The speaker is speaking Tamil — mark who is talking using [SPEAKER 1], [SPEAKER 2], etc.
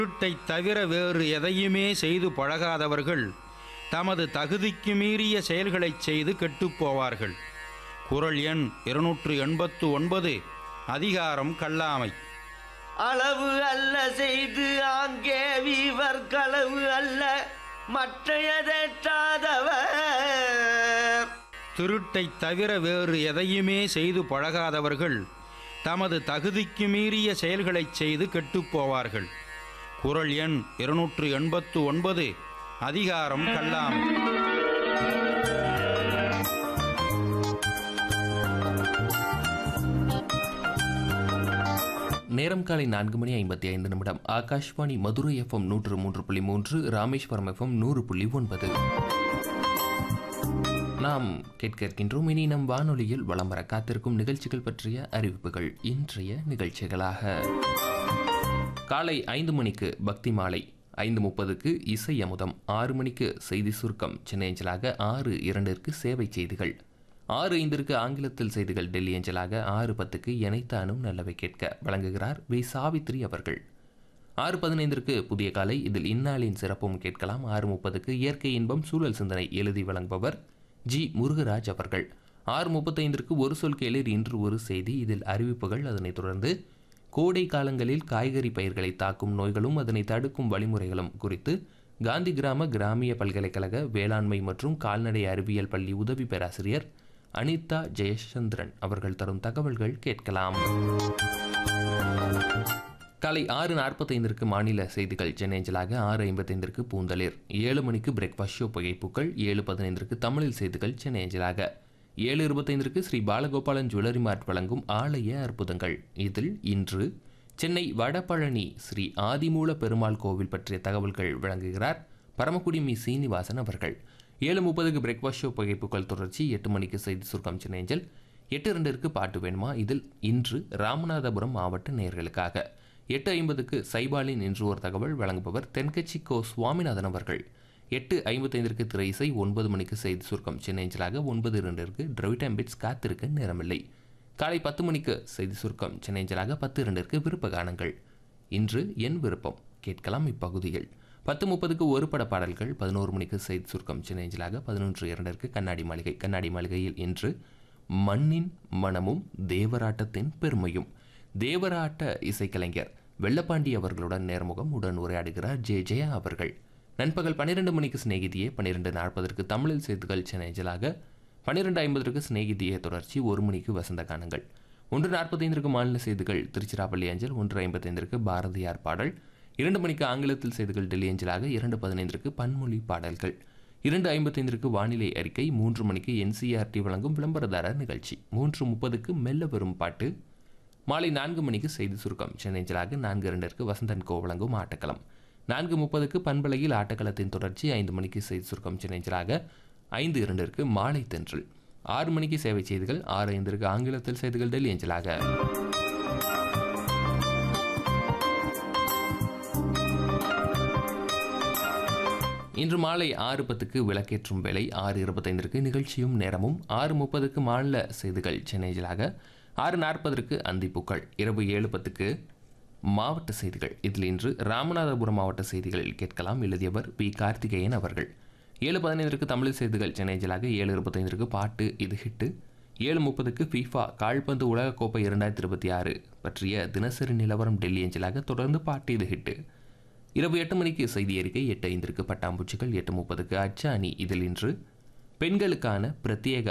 [SPEAKER 1] திருட்டை தவிர வேறு எதையுமே செய்து பழகாதவர்கள் தமது தகுதிக்கு மீறிய செயல்களைச் செய்து கெட்டுப்போவார்கள் குறள் எண் இருநூற்று எண்பத்து ஒன்பது அதிகாரம் கல்லாமை
[SPEAKER 2] அளவு அல்ல செய்து ஆங்கே வீவர் களவு அல்ல மற்றையதேற்றாதவர்
[SPEAKER 1] திருட்டை தவிர வேறு எதையுமே செய்து பழகாதவர்கள் தமது தகுதிக்கு மீறிய செயல்களைச் செய்து கெட்டுப்போவார்கள் குறள் எண் இருநூற்று எண்பத்து ஒன்பது அதிகாரம் கல்லாமை
[SPEAKER 3] நேரம் காலை நான்கு மணி ஐம்பத்தி ஐந்து நிமிடம் ஆகாஷ்வாணி மதுரை எஃப்எம் நூற்று மூன்று புள்ளி மூன்று ராமேஸ்வரம் எஃப்எம் நூறு புள்ளி ஒன்பது நாம் கேட்க இருக்கின்றோம் இனி நம் வானொலியில் வலம் வர காத்திருக்கும் நிகழ்ச்சிகள் பற்றிய அறிவிப்புகள் இன்றைய நிகழ்ச்சிகளாக காலை ஐந்து மணிக்கு பக்தி மாலை ஐந்து முப்பதுக்கு இசை அமுதம் ஆறு மணிக்கு செய்தி சுருக்கம் சென்னை அஞ்சலாக ஆறு இரண்டிற்கு சேவை செய்திகள் ஆறு ஐந்திற்கு ஆங்கிலத்தில் செய்திகள் டெல்லி அஞ்சலாக ஆறு பத்துக்கு இணைத்தானும் நல்லவை கேட்க வழங்குகிறார் வி சாவித்ரி அவர்கள் ஆறு பதினைந்திற்கு புதிய காலை இதில் இந்நாளின் சிறப்பும் கேட்கலாம் ஆறு முப்பதுக்கு இயற்கை இன்பம் சூழல் சிந்தனை எழுதி வழங்குபவர் ஜி முருகராஜ் அவர்கள் ஆறு முப்பத்தைந்திற்கு ஒரு சொல் கேளிர் இன்று ஒரு செய்தி இதில் அறிவிப்புகள் அதனைத் தொடர்ந்து கோடை காலங்களில் காய்கறி பயிர்களை தாக்கும் நோய்களும் அதனை தடுக்கும் வழிமுறைகளும் குறித்து காந்தி கிராம கிராமிய பல்கலைக்கழக வேளாண்மை மற்றும் கால்நடை அறிவியல் பள்ளி உதவி பேராசிரியர் அனிதா ஜெயச்சந்திரன் அவர்கள் தரும் தகவல்கள் கேட்கலாம் காலை ஆறு நாற்பத்தைந்திற்கு மாநில செய்திகள் சென்னைஞ்சலாக ஆறு ஐம்பத்தைந்திற்கு பூந்தளிர் ஏழு மணிக்கு பிரேக்ஃபாஸ்ட் ஷோ புகைப்புக்கள் ஏழு பதினைந்திற்கு தமிழில் செய்திகள் சென்னைஞ்சலாக ஏழு இருபத்தைந்திற்கு ஸ்ரீ பாலகோபாலன் ஜுவல்லரி மார்ட் வழங்கும் ஆலய அற்புதங்கள் இதில் இன்று சென்னை வடபழனி ஸ்ரீ ஆதிமூல பெருமாள் கோவில் பற்றிய தகவல்கள் வழங்குகிறார் பரமக்குடி மி சீனிவாசன் அவர்கள் ஏழு முப்பதுக்கு பிரேக்ஃபாஸ்ட் ஷோ புகைப்புக்கள் தொடர்ச்சி எட்டு மணிக்கு செய்தி சுருக்கம் சென்னைஞ்சல் எட்டு ரெண்டிற்கு பாட்டு வேணுமா இதில் இன்று ராமநாதபுரம் மாவட்ட நேயர்களுக்காக எட்டு ஐம்பதுக்கு சைபாலின் இன்று ஒரு தகவல் வழங்குபவர் தென்கட்சி கோ சுவாமிநாதன் அவர்கள் எட்டு ஐம்பத்தைந்திற்கு திரை இசை ஒன்பது மணிக்கு செய்தி சுருக்கம் சென்னைஞ்சலாக ஒன்பது இரண்டிற்கு டிரவிட் பிட்ஸ் காத்திருக்க நேரமில்லை காலை பத்து மணிக்கு செய்தி சுருக்கம் சென்னைஞ்சலாக பத்து இரண்டிற்கு விருப்ப கானங்கள் இன்று என் விருப்பம் கேட்கலாம் இப்பகுதியில் பத்து முப்பதுக்கு ஒரு பட பாடல்கள் பதினோரு மணிக்கு செய்தி சுருக்கம் சென்னைஞ்சலாக பதினொன்று இரண்டிற்கு கண்ணாடி மாளிகை கண்ணாடி மாளிகையில் இன்று மண்ணின் மனமும் தேவராட்டத்தின் பெருமையும் தேவராட்ட இசைக்கலைஞர் வெள்ளப்பாண்டி அவர்களுடன் நேர்முகம் உடன் உரையாடுகிறார் ஜே ஜெயா அவர்கள் நண்பகல் பன்னிரெண்டு மணிக்கு சிநேகிதியே பன்னிரெண்டு நாற்பதற்கு தமிழில் செய்திகள் சென்னைஞ்சலாக பன்னிரெண்டு ஐம்பதற்கு சிநேகிதியே தொடர்ச்சி ஒரு மணிக்கு வசந்த கானங்கள் ஒன்று நாற்பத்தைந்திற்கு மாநில செய்திகள் திருச்சிராப்பள்ளி அஞ்சல் ஒன்று ஐம்பத்தைந்திற்கு பாரதியார் பாடல் இரண்டு மணிக்கு ஆங்கிலத்தில் செய்திகள் டெல்லி அஞ்சலாக இரண்டு பதினைந்திற்கு பன்மொழி பாடல்கள் இரண்டு ஐம்பத்தைந்திற்கு வானிலை அறிக்கை மூன்று மணிக்கு என்சிஆர்டி வழங்கும் விளம்பரதாரர் நிகழ்ச்சி மூன்று முப்பதுக்கு மெல்ல வரும் பாட்டு மாலை நான்கு மணிக்கு செய்தி சுருக்கம் சென்னைஞ்சலாக நான்கு இரண்டிற்கு வசந்தன் கோ வழங்கும் ஆட்டக்களம் நான்கு முப்பதுக்கு பண்பலையில் ஆட்டக்களத்தின் தொடர்ச்சி ஐந்து மணிக்கு செய்தி சுருக்கம் சென்னைஞ்சலாக ஐந்து இரண்டிற்கு மாலை தென்றல் ஆறு மணிக்கு சேவை செய்திகள் ஆறு ஐந்திற்கு ஆங்கிலத்தில் செய்திகள் டெல்லி அஞ்சலாக இன்று மாலை ஆறு பத்துக்கு விளக்கேற்றும் வேலை ஆறு இருபத்தைந்திற்கு நிகழ்ச்சியும் நேரமும் ஆறு முப்பதுக்கு மாநில செய்திகள் சென்னையிலாக ஆறு நாற்பதற்கு அந்திப்பூக்கள் இரவு ஏழு பத்துக்கு மாவட்ட செய்திகள் இதில் இன்று ராமநாதபுரம் மாவட்ட செய்திகளில் கேட்கலாம் எழுதியவர் பி கார்த்திகேயன் அவர்கள் ஏழு பதினைந்திற்கு தமிழ் செய்திகள் சென்னையிலாக ஏழு இருபத்தைந்திற்கு பாட்டு இது ஹிட்டு ஏழு முப்பதுக்கு ஃபீஃபா கால்பந்து உலகக்கோப்பை இரண்டாயிரத்தி இருபத்தி ஆறு பற்றிய தினசரி நிலவரம் டெல்லி அஞ்சலாக தொடர்ந்து பாட்டு இது ஹிட்டு இரவு எட்டு மணிக்கு செய்தி அறிக்கை எட்டு ஐந்திற்கு பட்டாம்பூச்சிகள் எட்டு முப்பதுக்கு அச்சாணி இதில் இன்று பெண்களுக்கான பிரத்யேக